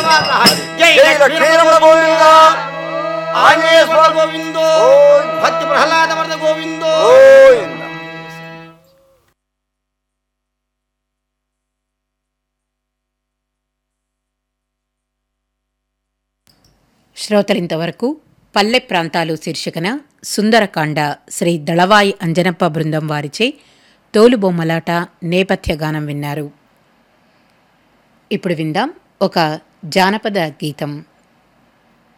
శ్రీనివాస జై జై లక్ష్మీరమణ గోవింద ఆంజనేయ స్వామి గోవిందో గోవింద. భక్తి ప్రహ్లాద వరద గోవిందో గోవింద శ్రోతలింతవరకు పల్లె ప్రాంతాలు శీర్షికన సుందరకాండ శ్రీ దళవాయి అంజనప్ప బృందం వారిచే తోలుబొమ్మలాట నేపథ్య గానం విన్నారు ఇప్పుడు విందాం ఒక జానపద గీతం